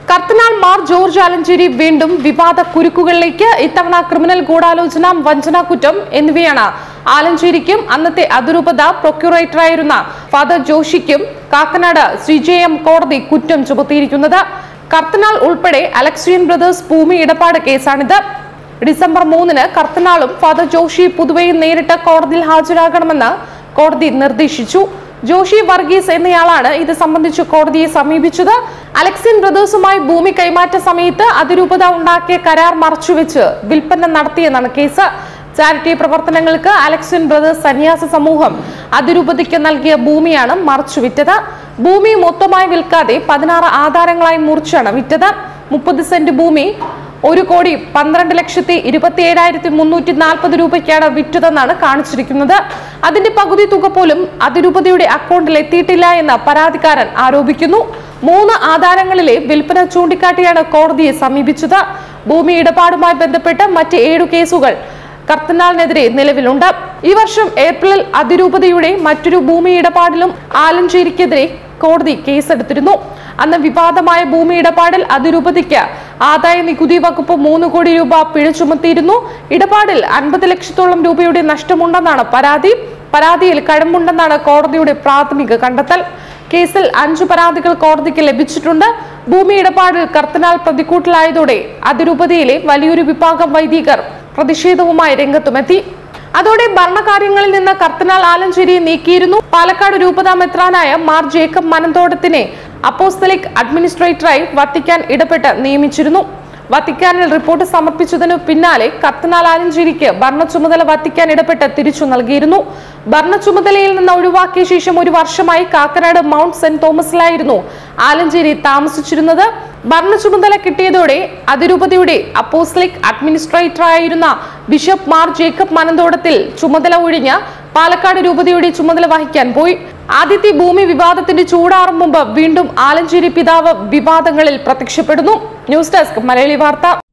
കർത്തനാൾ Mar George Alencherry വീണ്ടും വിവാദ കുരുക്കുകളിലേക്ക് ഇത്തവണ ക്രിമിനൽ ഗൂഢാലോചന വഞ്ചനാ കുറ്റം എന്നിവയാണ് ആലഞ്ചേരിക്കും അന്നത്തെ അതിരൂപത പ്രൊക്യൂറേറ്ററായിരുന്ന ഫാദർ ജോഷിക്കും കാക്കനാട് സി ജെ എം കോടതി കുറ്റം ചുമത്തിയിരിക്കുന്നത് കർത്തനാൾ ഉൾപ്പെടെ അലക്സിയൻ ബ്രദേഴ്സ് ഭൂമി ഇടപാട് കേസാണിത് ഡിസംബർ മൂന്നിന് കർത്തനാളും ഫാദർ ജോഷി പുതുവയും നേരിട്ട് കോടതിയിൽ ഹാജരാകണമെന്ന് കോടതി നിർദ്ദേശിച്ചു ജോഷി വർഗീസ് എന്നയാളാണ് ഇത് സംബന്ധിച്ച് കോടതിയെ സമീപിച്ചത് അലക്സിൻ ബ്രദേഴ്സുമായി ഭൂമി കൈമാറ്റ സമയത്ത് അതിരൂപത ഉണ്ടാക്കിയ കരാർ മറച്ചുവെച്ച് വിൽപ്പന നടത്തിയെന്നാണ് കേസ് ചാരിറ്റി പ്രവർത്തനങ്ങൾക്ക് അലക്സിൻ ബ്രദേഴ്സ് സന്യാസ സമൂഹം അതിരൂപതയ്ക്ക് നൽകിയ ഭൂമിയാണ് മറച്ചുവിറ്റത് ഭൂമി മൊത്തമായി വിൽക്കാതെ പതിനാറ് ആധാരങ്ങളായി മുറിച്ചാണ് വിറ്റത് മുപ്പത് സെന്റ് ഭൂമി ഒരു കോടി പന്ത്രണ്ട് ലക്ഷത്തി ഇരുപത്തി ഏഴായിരത്തി മുന്നൂറ്റി നാൽപ്പത് രൂപയ്ക്കാണ് വിറ്റതെന്നാണ് കാണിച്ചിരിക്കുന്നത് അതിന്റെ പകുതി തുക പോലും അതിരൂപതയുടെ അക്കൗണ്ടിൽ എത്തിയിട്ടില്ല എന്ന് പരാതിക്കാരൻ ആരോപിക്കുന്നു മൂന്ന് ആധാരങ്ങളിലെ വിൽപ്പന ചൂണ്ടിക്കാട്ടിയാണ് കോടതിയെ സമീപിച്ചത് ഭൂമി ഇടപാടുമായി ബന്ധപ്പെട്ട് മറ്റ് ഏഴു കേസുകൾ കർത്തനാളിനെതിരെ നിലവിലുണ്ട് ഈ വർഷം ഏപ്രിലിൽ അതിരൂപതയുടെ മറ്റൊരു ഭൂമി ഇടപാടിലും ആലഞ്ചേരിക്കെതിരെ കോടതി കേസെടുത്തിരുന്നു അന്ന് വിവാദമായ ഭൂമി ഇടപാടിൽ അതിരൂപതയ്ക്ക് ആദായ നികുതി വകുപ്പ് മൂന്ന് കോടി രൂപ പിഴ ചുമത്തിയിരുന്നു ഇടപാടിൽ അൻപത് ലക്ഷത്തോളം രൂപയുടെ നഷ്ടമുണ്ടെന്നാണ് പരാതി പരാതിയിൽ കഴമ്പുണ്ടെന്നാണ് കോടതിയുടെ പ്രാഥമിക കണ്ടെത്തൽ കേസിൽ അഞ്ചു പരാതികൾ കോടതിക്ക് ലഭിച്ചിട്ടുണ്ട് ഭൂമി ഇടപാടിൽ കർത്തനാൽ പ്രതിക്കൂട്ടിലായതോടെ അതിരൂപതയിലെ വലിയൊരു വിഭാഗം വൈദികർ പ്രതിഷേധവുമായി രംഗത്തുമെത്തി അതോടെ ഭരണകാര്യങ്ങളിൽ നിന്ന് കർത്തനാൽ ആലഞ്ചേരിയെ നീക്കിയിരുന്നു പാലക്കാട് രൂപതാ മെത്രാനായ മാർ ജേക്കബ് മനന്തോടത്തിനെ അപ്പോസ്തലിക് അഡ്മിനിസ്ട്രേറ്ററായി വത്തിക്കാൻ ഇടപെട്ട് നിയമിച്ചിരുന്നു വത്തിക്കാനിൽ റിപ്പോർട്ട് സമർപ്പിച്ചതിനു പിന്നാലെ കർത്തനാൽ ആലഞ്ചേരിക്ക് ഭരണ ചുമതല വത്തിക്കാൻ ഇടപെട്ട് തിരിച്ചു നൽകിയിരുന്നു ഭരണ ചുമതലയിൽ നിന്ന് ഒഴിവാക്കിയ ശേഷം ഒരു വർഷമായി കാക്കനാട് മൗണ്ട് സെന്റ് തോമസിലായിരുന്നു ആലഞ്ചേരി താമസിച്ചിരുന്നത് ഭരണ ചുമതല കിട്ടിയതോടെ അതിരൂപതയുടെ അപ്പോസ്ലിക് അഡ്മിനിസ്ട്രേറ്റർ ആയിരുന്ന ബിഷപ്പ് മാർ ജേക്കബ് മനന്തോടത്തിൽ ചുമതല ഒഴിഞ്ഞ് പാലക്കാട് രൂപതയുടെ ചുമതല വഹിക്കാൻ പോയി ആദ്യത്തെ ഭൂമി വിവാദത്തിന്റെ ചൂടാറും മുമ്പ് വീണ്ടും ആലഞ്ചേരി പിതാവ് വിവാദങ്ങളിൽ പ്രത്യക്ഷപ്പെടുന്നു ന്യൂസ് ഡെസ്ക് മലയാളി വാർത്ത